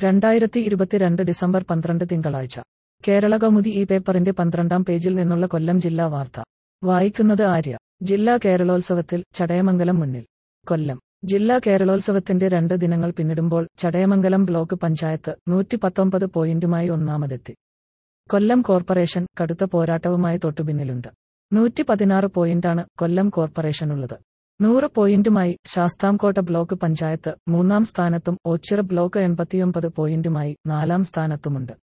രണ്ടായിരത്തി ഇരുപത്തിരണ്ട് ഡിസംബർ പന്ത്രണ്ട് തിങ്കളാഴ്ച കേരള കൗമുദി ഈ പേപ്പറിന്റെ പന്ത്രണ്ടാം പേജിൽ നിന്നുള്ള കൊല്ലം ജില്ലാ വാർത്ത വായിക്കുന്നത് ആര്യ ജില്ലാ കേരളോത്സവത്തിൽ ചടയമംഗലം മുന്നിൽ കൊല്ലം ജില്ലാ കേരളോത്സവത്തിന്റെ രണ്ട് ദിനങ്ങൾ പിന്നിടുമ്പോൾ ചടയമംഗലം ബ്ലോക്ക് പഞ്ചായത്ത് നൂറ്റി പത്തൊമ്പത് പോയിന്റുമായി ഒന്നാമതെത്തി കൊല്ലം കോർപ്പറേഷൻ കടുത്ത പോരാട്ടവുമായി തൊട്ടുപിന്നിലുണ്ട് നൂറ്റി പതിനാറ് പോയിന്റാണ് കൊല്ലം കോർപ്പറേഷനുള്ളത് നൂറ് പോയിന്റുമായി ശാസ്താംകോട്ട ബ്ലോക്ക് പഞ്ചായത്ത് മൂന്നാം സ്ഥാനത്തും ഓച്ചിറ ബ്ലോക്ക് എൺപത്തിയൊമ്പത് പോയിന്റുമായി നാലാം സ്ഥാനത്തുമുണ്ട്